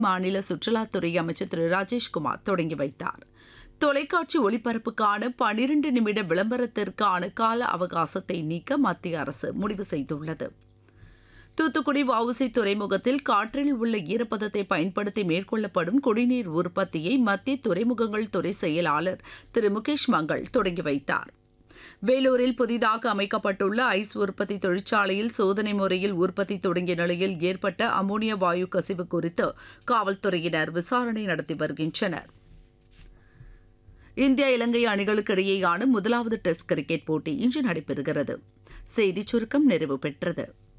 மாநில சுற்றுலாத்துறை அமைச்சர் திரு ராஜேஷ்குமார் தொடங்கி வைத்தார் தொலைக்காட்சி ஒளிபரப்புக்கான பனிரெண்டு நிமிட விளம்பரத்திற்கான கால அவகாசத்தை நீக்க மத்திய அரசு முடிவு செய்துள்ளது தூத்துக்குடி வவுசி துறைமுகத்தில் காற்றில் உள்ள ஈரப்பதத்தை பயன்படுத்தி மேற்கொள்ளப்படும் குடிநீர் உற்பத்தியை மத்திய துறைமுகங்கள் துறை செயலாளர் திரு முகேஷ் மங்கள் தொடங்கி வைத்தார் வேலூரில் புதிதாக அமைக்கப்பட்டுள்ள ஐஸ் உற்பத்தி தொழிற்சாலையில் சோதனை முறையில் உற்பத்தி தொடங்கிய நிலையில் ஏற்பட்ட அமோனியா வாயு கசிவு குறித்து காவல்துறையினர் விசாரணை நடத்தி வருகின்றனர் இந்தியா இலங்கை அணிகளுக்கு இடையேயான முதலாவது டெஸ்ட் கிரிக்கெட் போட்டி இன்று நடைபெறுகிறது செய்திச் சுருக்கம் நிறைவு பெற்றது